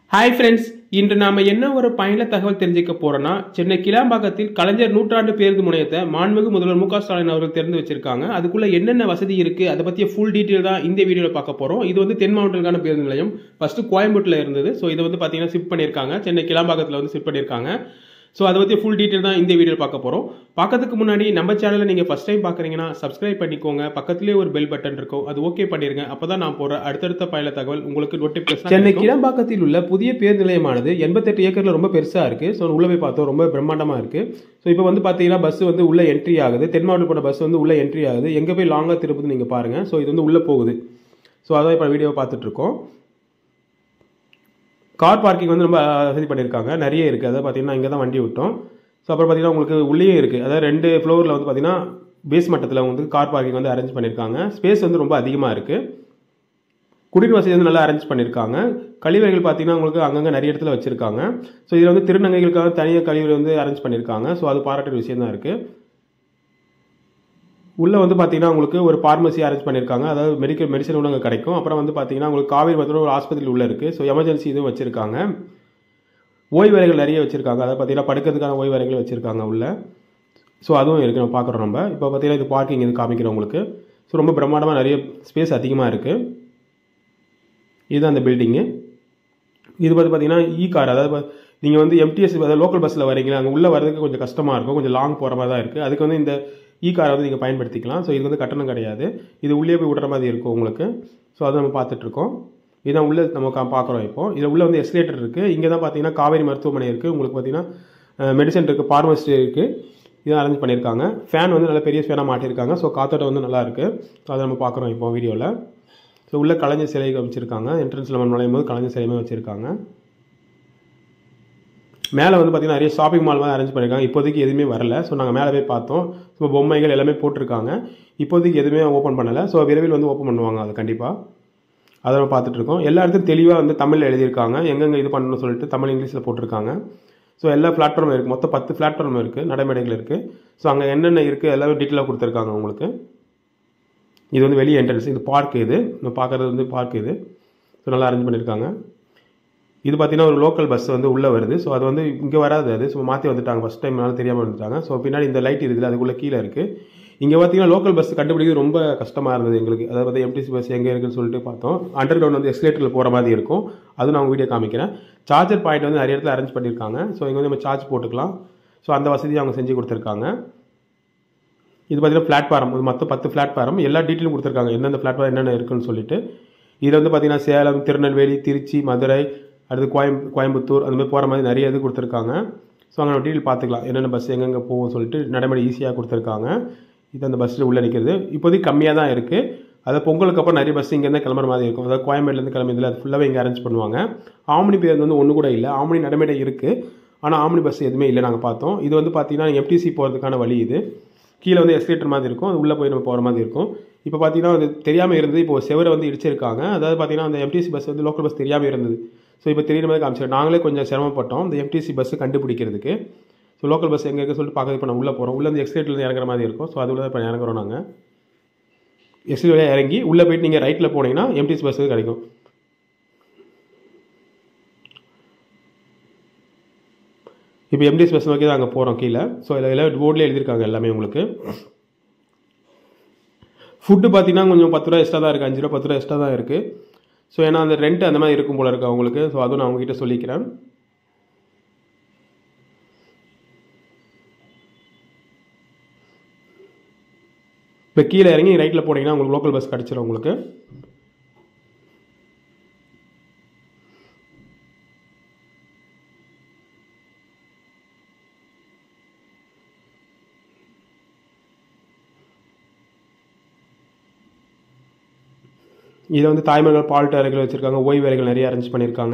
hi friends இன்று நாம என்ன ஒரு பயனுள்ள தகவல் தெரிஞ்சுக்க போறோம்னா சென்னை கிளாம்பாக்கத்தில் கலைஞர் நூற்றாண்டு பேருந்து முனையத்தை மாண்புமிகு முதல்வர் மு க ஸ்டாலின் அவர்கள் திறந்து வச்சிருக்காங்க அதுக்குள்ள என்னென்ன வசதி இருக்கு அதை பத்திய ஃபுல் டீட்டெயில் தான் இந்த வீடியோவில் பார்க்க போறோம் இது வந்து தென் மாவட்டத்துக்கான பேருந்து நிலையம் ஃபர்ஸ்ட் கோயம்புத்தூர்ல இருந்தது ஸோ இதை வந்து பார்த்தீங்கன்னா ஷிஃப்ட் பண்ணியிருக்காங்க சென்னை கிளாம்பாக்கத்தில் வந்து ஷிஃப்ட் பண்ணியிருக்காங்க ஸோ அதை பற்றி ஃபுல் டீட்டெயில் தான் இந்த வீடியோவில் பார்க்க போகிறோம் பார்க்கறதுக்கு முன்னாடி நம்ம சேனலை நீங்கள் ஃபஸ்ட் டைம் பார்க்குறீங்கன்னா சப்ஸ்கிரைப் பண்ணிக்கோங்க பக்கத்துலேயே ஒரு பெல் பட்டன் இருக்கும் அது ஓகே பண்ணிருங்க அப்போ தான் நான் போகிற அடுத்தடுத்த பயல தகவல் உங்களுக்கு நோட்டிஃபிகேஷன் சென்னை கிளம்பாக்கத்தில் உள்ள புதிய பேருந்து நிலையமானது எண்பத்தெட்டு ஏக்கரில் ரொம்ப பெருசாக இருக்குது ஸோ உள்ள போய் பார்த்தோம் ரொம்ப பிரம்மாண்டமாக இருக்குது ஸோ இப்போ வந்து பார்த்தீங்கன்னா பஸ் வந்து உள்ள என்ட்ரி ஆகுது தென் மாவட்டம் போன பஸ் வந்து உள்ள என்ட்ரி ஆகுது எங்கே போய் லாங்காக திருப்புது நீங்கள் பாருங்கள் ஸோ இது வந்து உள்ளே போகுது ஸோ அதான் இப்போ வீடியோ பார்த்துட்ருக்கோம் கார் பார்க்கிங் வந்து ரொம்ப வசதி பண்ணியிருக்காங்க நிறைய இருக்குது அதாவது பார்த்தீங்கன்னா இங்கே தான் வண்டி விட்டோம் ஸோ அப்புறம் பார்த்தீங்கன்னா உங்களுக்கு உள்ளேயே இருக்குது அதாவது ரெண்டு ஃப்ளோரில் வந்து பார்த்தீங்கன்னா பேஸ் மட்டத்தில் வந்து கார் பார்க்கிங் வந்து அரேஞ்ச் பண்ணியிருக்காங்க ஸ்பேஸ் வந்து ரொம்ப அதிகமாக இருக்குது குடிநீர் வசதி வந்து நல்லா அரேஞ்ச் பண்ணியிருக்காங்க கழிவறைகள் பார்த்தீங்கன்னா உங்களுக்கு அங்கங்கே நிறைய இடத்துல வச்சுருக்காங்க ஸோ இதில் வந்து திருநங்கைகளுக்காக தனியாக கழிவறை வந்து அரேஞ்ச் பண்ணியிருக்காங்க ஸோ அது பாராட்டுற விஷயம் தான் இருக்குது உள்ளே வந்து பார்த்தீங்கன்னா உங்களுக்கு ஒரு ஃபார்மசி அரேஞ்ச் பண்ணியிருக்காங்க அதாவது மெடிக்கல் மெடிசன் உள்ள அங்கே கிடைக்கும் அப்புறம் வந்து பார்த்தீங்கன்னா உங்களுக்கு காவேரி மருத்துவ ஒரு ஆஸ்பத்திரி உள்ள இருக்குது ஸோ எமர்ஜென்சி இதுவும் வச்சுருக்காங்க ஓய்வறைகள் நிறைய வச்சுருக்காங்க அதாவது பார்த்தீங்கன்னா படுக்கிறதுக்கான ஓய்வறைகள் வச்சுருக்காங்க உள்ள ஸோ அதுவும் இருக்குது நம்ம பார்க்குறோம் நம்ம இப்போ பார்த்தீங்கன்னா இது பார்க்கிங் இது காமிக்கிறோம் உங்களுக்கு ஸோ ரொம்ப பிரம்மாண்டமாக நிறைய ஸ்பேஸ் அதிகமாக இருக்குது இது அந்த பில்டிங்கு இது வந்து பார்த்தீங்கன்னா இ கார் அதாவது நீங்கள் வந்து எம்டிஎஸ் அதாவது லோக்கல் பஸ்ஸில் வரீங்க அங்கே உள்ளே வரதுக்கு கொஞ்சம் கஷ்டமாக இருக்கும் கொஞ்சம் லாங் போகிற மாதிரி தான் இருக்குது அதுக்கு வந்து இந்த இ காரை வந்து நீங்கள் பயன்படுத்திக்கலாம் ஸோ இது வந்து கட்டணம் கிடையாது இது உள்ளே போய் விடுற மாதிரி இருக்கும் உங்களுக்கு ஸோ அதை நம்ம பார்த்துட்ருக்கோம் இதான் உள்ளே நம்ம கா பார்க்குறோம் இப்போ இதில் உள்ளே வந்து எஸ்கலேட்டர் இருக்குது இங்கே தான் பார்த்தீங்கன்னா காவேரி மருத்துவமனை இருக்குது உங்களுக்கு பார்த்தீங்கன்னா மெடிசன் இருக்குது ஃபார்மசி இருக்குது இதான் அரேஞ்ச் பண்ணியிருக்காங்க ஃபேன் வந்து நல்ல பெரிய ஃபேனாக மாட்டியிருக்காங்க ஸோ காத்தோட்டம் வந்து நல்லா இருக்குது ஸோ அதை நம்ம பார்க்குறோம் இப்போ வீடியோவில் ஸோ உள்ள கலைஞர் சிலை வச்சுருக்காங்க என்ட்ரன்ஸில் நம்ம நுழையும் போது கலைஞர் சிலையுமே வச்சுருக்காங்க மேலே வந்து பார்த்திங்கன்னா நிறைய ஷாப்பிங் மால் மாதிரி அரேஞ்ச் பண்ணியிருக்காங்க இப்போதைக்கு எதுவுமே வரல ஸோ நாங்கள் மேலே போய் பார்த்தோம் ஸோ பொம்மைகள் எல்லாமே போட்டிருக்காங்க இப்போதைக்கு எதுவுமே ஓப்பன் பண்ணலை ஸோ விரைவில் வந்து ஓப்பன் பண்ணுவாங்க அது கண்டிப்பாக அதை நம்ம பார்த்துட்ருக்கோம் எல்லா இடத்துலையும் தெளிவாக வந்து தமிழில் எழுதியிருக்காங்க எங்கெங்கே இது பண்ணணும்னு சொல்லிட்டு தமிழ் இங்கிலீஷில் போட்டிருக்காங்க ஸோ எல்லா பிளாட்ஃபார்மும் இருக்குது மொத்தம் பத்து பிளாட்ஃபார்ம் இருக்குது நடைமேடைகள் இருக்குது ஸோ அங்கே என்னென்ன இருக்குது எல்லாமே டீட்டெயிலாக கொடுத்துருக்காங்க உங்களுக்கு இது வந்து வெளியே என்ட்ரன்ஸ் இது பார்க் இது நம்ம பார்க்குறது வந்து பார்க் இது ஸோ நல்லா அரேஞ்ச் பண்ணியிருக்காங்க இது பார்த்தீங்கன்னா ஒரு லோக்கல் பஸ் வந்து உள்ளே வருது ஸோ அது வந்து இங்கே வராது அது ஸோ மாற்றி வந்துட்டாங்க ஃபஸ்ட் டைம் தெரியாமல் வந்துட்டாங்க ஸோ பின்னாடி இந்த லைட் இருக்குது அதுக்குள்ளே கீழே இருக்குது இங்கே பார்த்தீங்கன்னா லோக்கல் பஸ் கண்டுபிடிக்கிறது ரொம்ப கஷ்டமாக இருந்தது எங்களுக்கு அதாவது வந்து எம்டிசி பஸ் எங்கே இருக்குன்னு சொல்லிட்டு பார்த்தோம் அண்டர் கிரவுண்ட் வந்து எஸ்கலேட்டரில் போகிற மாதிரி இருக்கும் அது நான் வீடியோ காமிக்கிறேன் சார்ஜர் பாயிண்ட் வந்து நிறைய இடத்துல அரேஞ்ச் பண்ணியிருக்காங்க ஸோ இங்கே வந்து நம்ம சார்ஜ் போட்டுக்கலாம் ஸோ அந்த வசதியை அவங்க செஞ்சு கொடுத்துருக்காங்க இது பார்த்தீங்கன்னா பிளாட்ஃபாரம் இது மொத்தம் பத்து பிளாட்ஃபாரம் எல்லா டீட்டெயிலும் கொடுத்துருக்காங்க எந்தெந்த பிளாட்ஃபார்ம் என்னென்ன இருக்குன்னு சொல்லிட்டு இதில் வந்து பார்த்தீங்கன்னா சேலம் திருநெல்வேலி திருச்சி மதுரை அடுத்து கோயம் கோயம்புத்தூர் அந்த மாதிரி போகிற மாதிரி நிறைய இது கொடுத்துருக்காங்க ஸோ அங்கே நம்ம டீட்டெயில் பார்த்துக்கலாம் என்னென்ன பஸ் எங்கெங்கே போகும் சொல்லிட்டு நடைமுறை ஈஸியாக கொடுத்துருக்காங்க இது அந்த பஸ்ஸில் உள்ளே நிற்கிறது இப்போதைக்கு கம்மியாக தான் இருக்குது அதை பொங்கலுக்கு அப்புறம் நிறைய பஸ் இங்கேருந்து கிளம்புற மாதிரி இருக்கும் அதாவது கோயம்பேடுலேருந்து கிளம்பியதில் அது ஃபுல்லாகவே இங்கே அரேஞ்ச் பண்ணுவாங்க ஆம்னி பேருந்து வந்து ஒன்று கூட இல்லை ஆம்னி நடைமுறை இருக்குது ஆனால் ஆம்னி பஸ் எதுவுமே இல்லை நாங்கள் பார்த்தோம் இது வந்து பார்த்தீங்கன்னா எம்டிசி போகிறதுக்கான வழி இது கீழே வந்து எஸ்கலேட்டர் மாதிரி இருக்கும் அது உள்ளே போய் நம்ம போகிற மாதிரி இருக்கும் இப்போ பார்த்தீங்கன்னா அது தெரியாமல் இருந்தது இப்போ செவரை வந்து இடிச்சிருக்காங்க அதாவது பார்த்தீங்கன்னா அந்த எம்டிசி பஸ் வந்து லோக்கல் பஸ் தெரியாமல் இருந்தது ஸோ இப்போ தெரியுற மாதிரி காமிச்சிடும் நாங்களே கொஞ்சம் சிரமப்பட்டோம் இந்த எம்டிசி பஸ்ஸு கண்டுபிடிக்கிறதுக்கு ஸோ லோக்கல் பஸ் எங்கே இருக்குன்னு சொல்லிட்டு பார்க்கறது இப்போ நான் உள்ளே போகிறோம் உள்ளே வந்து எக்ஸ்லேட்டில் இறங்குற மாதிரி இருக்கும் ஸோ அது உள்ள இப்போ இறங்குறோம் நாங்கள் எஸ்டி வழியாக இறங்கி உள்ளே போயிட்டு நீங்கள் ரைட்டில் போனீங்கன்னா எம்டிசி பஸ் கிடைக்கும் இப்போ எம்டிஎஸ் பஸ் நோக்கி தான் அங்கே போகிறோம் கீழே ஸோ இதில் எல்லாம் போர்டில் எழுதியிருக்காங்க எல்லாமே உங்களுக்கு ஃபுட்டு பார்த்தீங்கன்னா கொஞ்சம் பத்து ரூபா எக்ஸ்ட்ரா தான் இருக்குது அஞ்சு ரூபா பத்து ரூபா எக்ஸ்ட்ரா தான் இருக்குது ஸோ ஏன்னா அந்த ரெண்ட் அந்த மாதிரி இருக்கும் போல இருக்குது அவங்களுக்கு ஸோ அதுவும் நான் உங்ககிட்ட சொல்லிக்கிறேன் இப்போ கீழே இறங்கி ரைட்டில் போனீங்கன்னா உங்களுக்கு லோக்கல் பஸ் கிடச்சிரும் உங்களுக்கு இதில் வந்து தாய்மர்கள் பால்ட் அறைகள் வச்சுருக்காங்க ஓய்வு அறைகள் நிறைய அரேஞ்ச் பண்ணியிருக்காங்க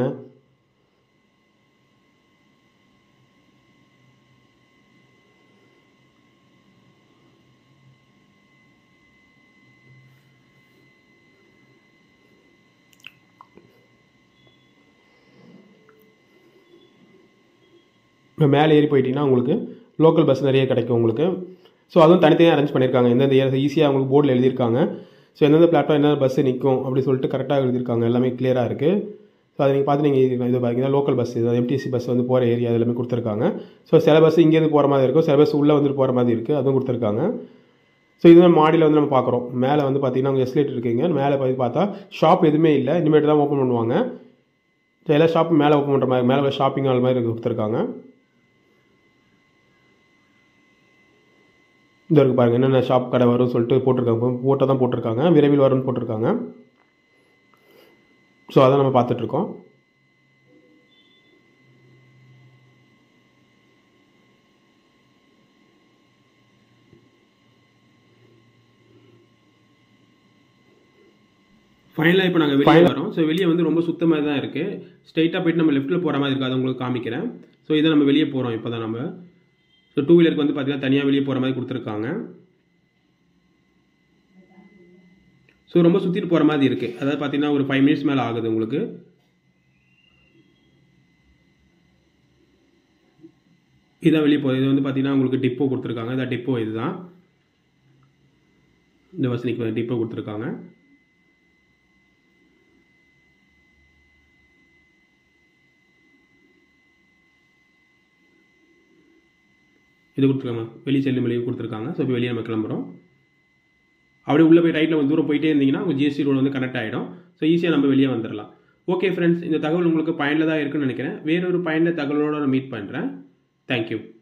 இப்போ மேலே ஏறி போயிட்டீங்கன்னா உங்களுக்கு லோக்கல் பஸ் நிறைய கிடைக்கும் உங்களுக்கு ஸோ அதுவும் தனித்தனியாக அரேஞ்ச் பண்ணியிருக்காங்க எந்தெந்த ஈஸியாக உங்களுக்கு போர்டில் எழுதியிருக்காங்க ஸோ எந்தெந்த பிளாட்ஃபார்ம் என்னென்ன பஸ்ஸு நிற்கும் அப்படி சொல்லிட்டு கரெக்டாக எழுதியிருக்காங்க எல்லாமே கிளியராக இருக்குது ஸோ அதை நீங்கள் பார்த்து நீங்கள் இது பார்த்தீங்கன்னா லோக்கல் பஸ் இது எம்டிசி பஸ் வந்து போகிற ஏரியா எல்லாமே கொடுத்துருக்காங்க ஸோ சில பஸ் இங்கேருந்து போகிற மாதிரி இருக்கும் சில பஸ் உள்ளே வந்துட்டு போகிற மாதிரி இருக்குது அதுவும் கொடுத்துருக்காங்க ஸோ இதுதான் மாடியில் வந்து நம்ம பார்க்குறோம் மேலே வந்து பார்த்தீங்கன்னா அங்கே எஸ்லேட் இருக்குங்க மேலே போய் பார்த்தா ஷாப் எதுவுமே இல்லை இனிமேட்டு தான் ஓப்பன் பண்ணுவாங்க ஸோ எல்லா ஷாப்பும் மேலே ஓப்பன் பண்ணுற மாதிரி மேலே ஷாப்பிங் ஆல் மாதிரி கொடுத்துருக்காங்க இந்த இருக்கு பாருங்கள் என்னென்ன ஷாப் கடை வரும்னு சொல்லிட்டு போட்டிருக்காங்க போட்டோ தான் போட்டிருக்காங்க விரைவில் வரும்னு போட்டிருக்காங்க ஸோ அதை நம்ம பார்த்துட்ருக்கோம் ஃபைனலாக இப்போ நாங்கள் வெளியே வரோம் ஸோ வெளியே வந்து ரொம்ப சுத்தமாக தான் இருக்குது ஸ்ட்ரைட்டாக போயிட்டு நம்ம லெஃப்ட்டில் போகிற மாதிரி இருக்குது அதை உங்களுக்கு காமிக்கிறேன் ஸோ இதை நம்ம வெளியே போகிறோம் இப்போ தான் நம்ம ஸோ டூ வீலருக்கு வந்து பார்த்தீங்கன்னா தனியாக வெளியே போகிற மாதிரி கொடுத்துருக்காங்க ஸோ ரொம்ப சுற்றிட்டு போகிற மாதிரி இருக்குது அதாவது பார்த்தீங்கன்னா ஒரு ஃபைவ் மினிட்ஸ் மேலே ஆகுது உங்களுக்கு இதான் வெளியே போகுது இது வந்து பார்த்தீங்கன்னா உங்களுக்கு டிப்போ கொடுத்துருக்காங்க இதான் டிப்போ இதுதான் இந்த வசதிக்கு டிப்போ கொடுத்துருக்காங்க இது கொடுத்துருக்காங்க வெளியே செல்லும் வெளியே கொடுத்துருக்காங்க ஸோ இப்போ வெளியே நம்ம கிளம்புறோம் அப்படியே உள்ளே போய் ரைட்டில் கொஞ்சம் தூரம் போயிட்டே இருந்தீங்கன்னா உங்கள் ஜிஎஸ்டி ரோடு வந்து கனெக்ட் ஆகிடும் ஸோ ஈஸியாக நம்ம வெளியே வந்துடலாம் ஓகே ஃப்ரெண்ட்ஸ் இந்த தகவல் உங்களுக்கு பயனுள்ளதாக இருக்குன்னு நினைக்கிறேன் வேறொரு பயனுள்ள தகவலோட மீட் பண்ணுறேன் தேங்க்யூ